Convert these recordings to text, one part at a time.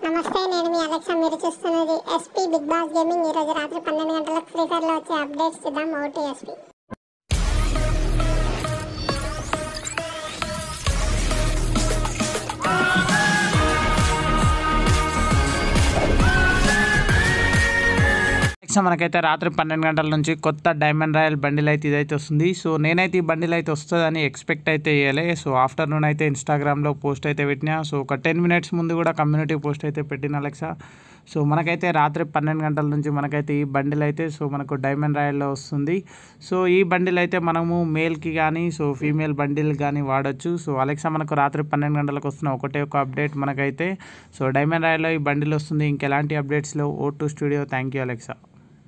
నమస్తే నేను మీ అలెక్సా మీరు చూస్తున్నది ఎస్పీ బిగ్ బాస్ గేమింగ్ ఈ రోజు రాత్రి పన్నెండు గంటలకు ఫ్రీ ఫైర్ లో వచ్చే అప్డేట్స్ చూద్దాం ఓటీ ఎస్పీ నెక్స్ట్ మనకైతే రాత్రి పన్నెండు గంటల నుంచి కొత్త డైమండ్ రాయల్ బండిల్ అయితే ఇదైతే వస్తుంది సో నేనైతే ఈ బండిల్ అయితే వస్తుందని ఎక్స్పెక్ట్ అయితే చేయలే సో ఆఫ్టర్నూన్ అయితే ఇన్స్టాగ్రామ్లో పోస్ట్ అయితే పెట్టినా సో ఒక టెన్ మినిట్స్ ముందు కూడా కమ్యూనిటీ పోస్ట్ అయితే పెట్టిన అలెక్సా సో మనకైతే రాత్రి పన్నెండు గంటల నుంచి మనకైతే ఈ బండిల్ అయితే సో మనకు డైమండ్ రాయల్లో వస్తుంది సో ఈ బండిల్ అయితే మనము మేల్కి కానీ సో ఫీమేల్ బండిల్ కానీ వాడచ్చు సో అలెక్సా మనకు రాత్రి పన్నెండు గంటలకు వస్తున్న ఒకటే ఒక అప్డేట్ మనకైతే సో డైమండ్ రాయల్లో ఈ బండిల్ వస్తుంది ఇంకెలాంటి అప్డేట్స్లో O two studio thank you Alexa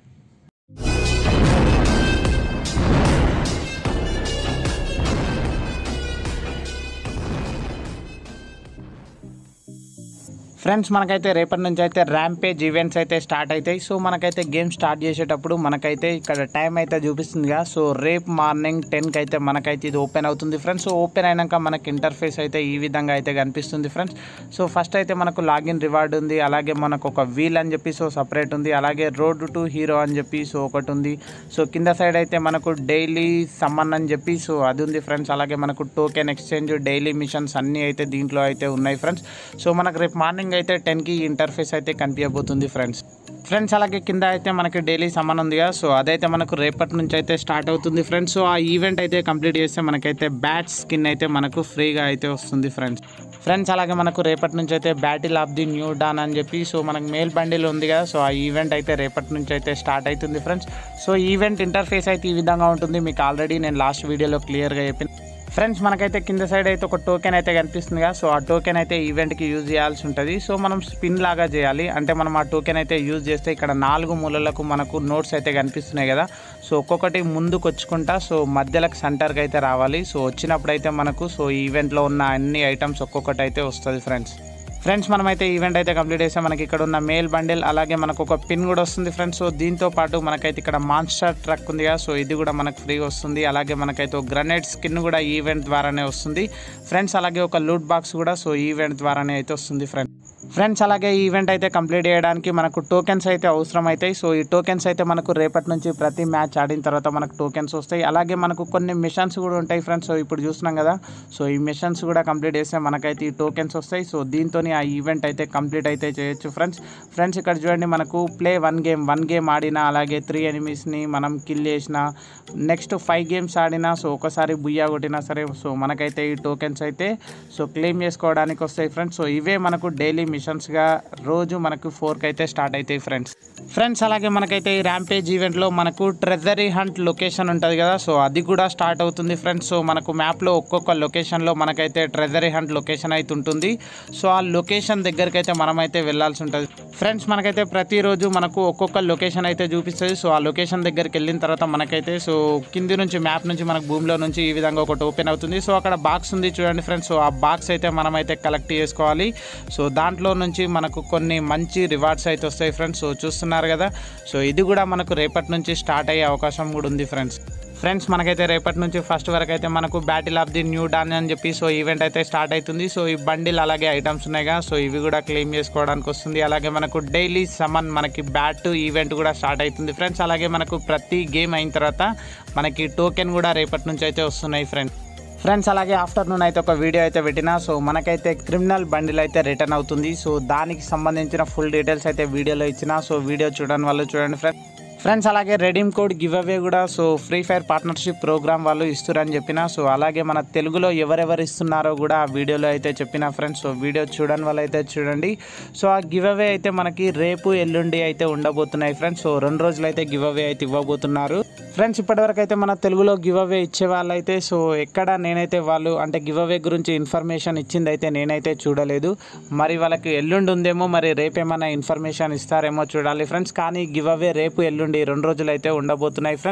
friends మనకైతే రేపటి నుంచి అయితే ర్యాంపేజ్ ఈవెంట్స్ అయితే స్టార్ట్ అవుతాయి సో మనకైతే గేమ్ స్టార్ట్ చేసేటప్పుడు మనకైతే ఇక్కడ టైం అయితే చూపిస్తుందిగా సో రేపు మార్నింగ్ టెన్కి అయితే మనకైతే ఇది ఓపెన్ అవుతుంది ఫ్రెండ్స్ సో ఓపెన్ అయినాక మనకి ఇంటర్ఫేస్ అయితే ఈ విధంగా అయితే కనిపిస్తుంది ఫ్రెండ్స్ సో ఫస్ట్ అయితే మనకు లాగిన్ రివార్డ్ ఉంది అలాగే మనకు ఒక వీల్ అని చెప్పి సో సపరేట్ ఉంది అలాగే రోడ్ టు హీరో అని చెప్పి సో ఒకటి ఉంది సో కింద సైడ్ అయితే మనకు డైలీ సమ్మన్ అని చెప్పి సో అది ఉంది ఫ్రెండ్స్ అలాగే మనకు టోకెన్ ఎక్స్చేంజ్ డైలీ మిషన్స్ అన్నీ అయితే దీంట్లో అయితే ఉన్నాయి ఫ్రెండ్స్ సో మనకు రేపు మార్నింగ్ అయితే టెన్కి ఇంటర్ఫేస్ అయితే కనిపించబోతుంది ఫ్రెండ్స్ ఫ్రెండ్స్ అలాగే కింద అయితే మనకి డైలీ సమ్మన్ ఉంది కదా సో అదైతే మనకు రేపటి నుంచి అయితే స్టార్ట్ అవుతుంది ఫ్రెండ్స్ సో ఆ ఈవెంట్ అయితే కంప్లీట్ చేస్తే మనకైతే బ్యాట్ స్కిన్ అయితే మనకు ఫ్రీగా అయితే వస్తుంది ఫ్రెండ్స్ ఫ్రెండ్స్ అలాగే మనకు రేపటి నుంచి అయితే battle of the new dawn అని చెప్పి సో మనకు మేల్ బండిల్ ఉంది కదా సో ఆ ఈవెంట్ అయితే రేపటి నుంచి అయితే స్టార్ట్ అవుతుంది ఫ్రెండ్స్ సో ఈవెంట్ ఇంటర్ఫేస్ అయితే ఈ విధంగా ఉంటుంది మీకు ఆల్రెడీ నేను లాస్ట్ వీడియోలో క్లియర్గా చెప్పిన ఫ్రెండ్స్ మనకైతే కింద సైడ్ అయితే ఒక టోకెన్ అయితే కనిపిస్తుంది కదా సో ఆ టోకెన్ అయితే ఈవెంట్కి యూజ్ చేయాల్సి ఉంటుంది సో మనం స్పిన్ లాగా చేయాలి అంటే మనం ఆ టోకెన్ అయితే యూజ్ చేస్తే ఇక్కడ నాలుగు మూలలకు మనకు నోట్స్ అయితే కనిపిస్తున్నాయి కదా సో ఒక్కొక్కటి ముందుకు వచ్చుకుంటా సో మధ్యలోకి సెంటర్కి అయితే రావాలి సో వచ్చినప్పుడు అయితే మనకు సో ఈవెంట్లో ఉన్న అన్ని ఐటమ్స్ ఒక్కొక్కటి అయితే వస్తుంది ఫ్రెండ్స్ ఫ్రెండ్స్ మనమైతే ఈవెంట్ అయితే కంప్లీట్ చేస్తే మనకి ఇక్కడ ఉన్న మేల్ బండిల్ అలాగే మనకు ఒక పిన్ కూడా వస్తుంది ఫ్రెండ్స్ సో దీంతో పాటు మనకైతే ఇక్కడ మాన్స్టర్ ట్రక్ ఉంది కదా సో ఇది కూడా మనకు ఫ్రీ వస్తుంది అలాగే మనకైతే ఒక గ్రనేడ్ స్కిన్ కూడా ఈవెంట్ ద్వారానే వస్తుంది ఫ్రెండ్స్ అలాగే ఒక లూట్ బాక్స్ కూడా సో ఈవెంట్ ద్వారానే అయితే వస్తుంది ఫ్రెండ్స్ ఫ్రెండ్స్ అలాగే ఈ ఈవెంట్ అయితే కంప్లీట్ చేయడానికి మనకు టోకెన్స్ అయితే అవసరం అవుతాయి సో ఈ టోకెన్స్ అయితే మనకు రేపటి నుంచి ప్రతి మ్యాచ్ ఆడిన తర్వాత మనకు టోకెన్స్ వస్తాయి అలాగే మనకు కొన్ని మిషన్స్ కూడా ఉంటాయి ఫ్రెండ్స్ సో ఇప్పుడు చూస్తున్నాం కదా సో ఈ మిషన్స్ కూడా కంప్లీట్ చేస్తే మనకైతే ఈ టోకెన్స్ వస్తాయి సో దీంతో ఆ ఈవెంట్ అయితే కంప్లీట్ అయితే చేయొచ్చు ఫ్రెండ్స్ ఫ్రెండ్స్ ఇక్కడ చూడండి మనకు play one game one game ఆడినా అలాగే త్రీ ఎనిమీస్ని మనం కిల్ చేసిన నెక్స్ట్ ఫైవ్ గేమ్స్ ఆడినా సో ఒకసారి బుయ్యా కొట్టినా సరే సో మనకైతే ఈ టోకెన్స్ అయితే సో క్లెయిమ్ చేసుకోవడానికి వస్తాయి ఫ్రెండ్స్ సో ఇవే మనకు డైలీ మిషన్స్గా రోజు మనకు ఫోర్కి అయితే స్టార్ట్ అవుతాయి ఫ్రెండ్స్ ఫ్రెండ్స్ అలాగే మనకైతే ఈ ర్యాంపేజ్ ఈవెంట్లో మనకు ట్రెజరీ హంట్ లొకేషన్ ఉంటుంది కదా సో అది కూడా స్టార్ట్ అవుతుంది ఫ్రెండ్స్ సో మనకు మ్యాప్లో ఒక్కొక్క లొకేషన్లో మనకైతే ట్రెజరీ హంట్ లొకేషన్ అయితే ఉంటుంది సో ఆ లొకేషన్ దగ్గరికి అయితే మనమైతే వెళ్ళాల్సి ఉంటుంది ఫ్రెండ్స్ మనకైతే ప్రతిరోజు మనకు ఒక్కొక్క లొకేషన్ అయితే చూపిస్తుంది సో ఆ లొకేషన్ దగ్గరికి వెళ్ళిన తర్వాత మనకైతే సో కింది నుంచి మ్యాప్ నుంచి మనకు భూమిలో నుంచి ఈ విధంగా ఒకటి ఓపెన్ అవుతుంది సో అక్కడ బాక్స్ ఉంది చూడండి ఫ్రెండ్స్ సో ఆ బాక్స్ అయితే మనమైతే కలెక్ట్ చేసుకోవాలి సో దాంట్లో నుంచి మనకు కొన్ని మంచి రివార్డ్స్ అయితే వస్తాయి ఫ్రెండ్స్ సో చూస్తున్నారు కదా సో ఇది కూడా మనకు రేపటి నుంచి స్టార్ట్ అయ్యే అవకాశం కూడా ఉంది ఫ్రెండ్స్ ఫ్రెండ్స్ మనకైతే రేపటి నుంచి ఫస్ట్ వరకు అయితే మనకు battle of the new dawn అని చెప్పి సో ఈవెంట్ అయితే స్టార్ట్ అవుతుంది సో ఈ బండిల్ అలాగే ఐటమ్స్ ఉన్నాయిగా సో ఇవి కూడా క్లెయిమ్ చేసుకోవడానికి వస్తుంది అలాగే మనకు డైలీ సమన్ మనకి బ్యాట్ ఈవెంట్ కూడా స్టార్ట్ అవుతుంది ఫ్రెండ్స్ అలాగే మనకు ప్రతి గేమ్ అయిన తర్వాత మనకి టోకెన్ కూడా రేపటి నుంచి అయితే వస్తున్నాయి ఫ్రెండ్స్ ఫ్రెండ్స్ అలాగే ఆఫ్టర్నూన్ అయితే ఒక వీడియో అయితే పెట్టినా సో మనకైతే క్రిమినల్ బండిల్ అయితే రిటర్న్ అవుతుంది సో దానికి సంబంధించిన ఫుల్ డీటెయిల్స్ అయితే వీడియోలో ఇచ్చిన సో వీడియో చూడని వాళ్ళు చూడండి ఫ్రెండ్స్ ఫ్రెండ్స్ అలాగే రెడీమ్ కోడ్ గివ్ అవే కూడా so free fire partnership program వాళ్ళు ఇస్తున్నారని చెప్పిన సో అలాగే మన తెలుగులో ఎవరెవరు ఇస్తున్నారో కూడా ఆ వీడియోలో అయితే చెప్పిన ఫ్రెండ్స్ సో వీడియో చూడని వాళ్ళు అయితే చూడండి సో ఆ గివ్ అవే అయితే మనకి రేపు ఎల్లుండి అయితే ఉండబోతున్నాయి ఫ్రెండ్స్ సో రెండు రోజులు అయితే గివ్ అవే అయితే ఇవ్వబోతున్నారు ఫ్రెండ్స్ ఇప్పటివరకు అయితే మన తెలుగులో గివ్ అవే ఇచ్చే వాళ్ళైతే సో ఎక్కడ నేనైతే వాళ్ళు అంటే గివ్ అవే గురించి ఇన్ఫర్మేషన్ ఇచ్చింది అయితే నేనైతే చూడలేదు మరి వాళ్ళకి ఎల్లుండి ఉందేమో మరి రేపేమైనా ఇన్ఫర్మేషన్ ఇస్తారేమో చూడాలి ఫ్రెండ్స్ కానీ గివ్ అవే రేపు ఎల్లుండి రెండు రోజులు అయితే ఉండబోతున్నాయి ఫ్రెండ్స్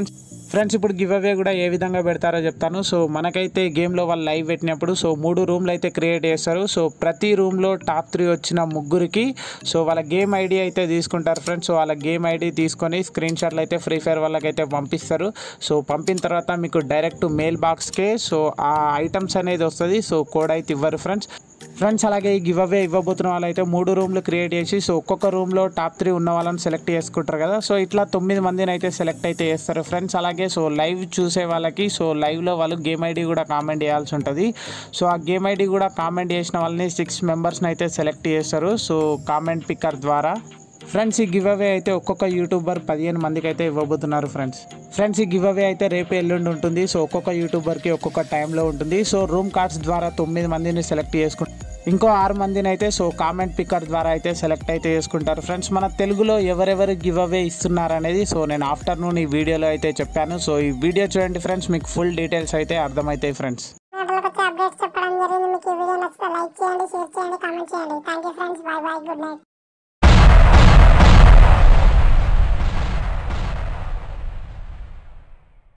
ఫ్రెండ్స్ ఇప్పుడు గివ్ అవే కూడా ఏ విధంగా పెడతారో చెప్తాను సో మనకైతే గేమ్లో వాళ్ళు లైవ్ పెట్టినప్పుడు సో మూడు రూమ్లు అయితే క్రియేట్ చేస్తారు సో ప్రతి రూమ్లో టాప్ త్రీ వచ్చిన ముగ్గురికి సో వాళ్ళ గేమ్ ఐడి అయితే తీసుకుంటారు ఫ్రెండ్స్ సో వాళ్ళ గేమ్ ఐడి తీసుకొని స్క్రీన్ షాట్లు అయితే ఫ్రీ ఫైర్ వాళ్ళకైతే పంపిస్తారు సో పంపిన తర్వాత మీకు డైరెక్ట్ మెయిల్ బాక్స్కే సో ఆ ఐటమ్స్ అనేది వస్తుంది సో కోడ్ అయితే ఇవ్వరు ఫ్రెండ్స్ ఫ్రెండ్స్ అలాగే ఈ గివ్ అవే ఇవ్వబోతున్న వాళ్ళు అయితే మూడు రూమ్లు క్రియేట్ చేసి సో ఒక్కొక్క రూమ్లో టాప్ త్రీ ఉన్న వాళ్ళని సెలెక్ట్ చేసుకుంటారు కదా సో ఇట్లా తొమ్మిది మందిని అయితే సెలెక్ట్ అయితే చేస్తారు ఫ్రెండ్స్ అలాగే సో లైవ్ చూసే వాళ్ళకి సో లైవ్లో వాళ్ళు గేమ్ ఐడి కూడా కామెంట్ చేయాల్సి ఉంటుంది సో ఆ గేమ్ ఐడి కూడా కామెంట్ చేసిన వాళ్ళని సిక్స్ మెంబర్స్ని అయితే సెలెక్ట్ చేస్తారు సో కామెంట్ పిక్కర్ ద్వారా ఫ్రెండ్స్ ఈ గివ్ అవే అయితే ఒక్కొక్క యూట్యూబర్ పదిహేను మందికి అయితే ఇవ్వబోతున్నారు ఫ్రెండ్స్ ఫ్రెండ్స్ ఈ గివ్ అవే అయితే రేపు ఎల్లుండి ఉంటుంది సో ఒక్కొక్క యూట్యూబర్కి ఒక్కొక్క టైంలో ఉంటుంది సో రూమ్ కార్డ్స్ ద్వారా తొమ్మిది మందిని సెలెక్ట్ చేసుకుంటారు ఇంకో ఆరు మందిని అయితే సో కామెంట్ పిక్కర్ ద్వారా అయితే సెలెక్ట్ అయితే చేసుకుంటారు ఫ్రెండ్స్ మన తెలుగులో ఎవరెవరు గివ్ అవే ఇస్తున్నారు అనేది సో నేను ఆఫ్టర్నూన్ ఈ వీడియోలో అయితే చెప్పాను సో ఈ వీడియో చూడండి ఫ్రెండ్స్ మీకు ఫుల్ డీటెయిల్స్ అయితే అర్థమవుతాయి ఫ్రెండ్స్ గంటలకు వచ్చే అప్డేట్స్ చెప్పడం జరిగింది మీకు ఈ వీడియో నచ్చితే లైక్ చేయండి షేర్ చేయండి కామెంట్ చేయండి thank you friends bye bye good night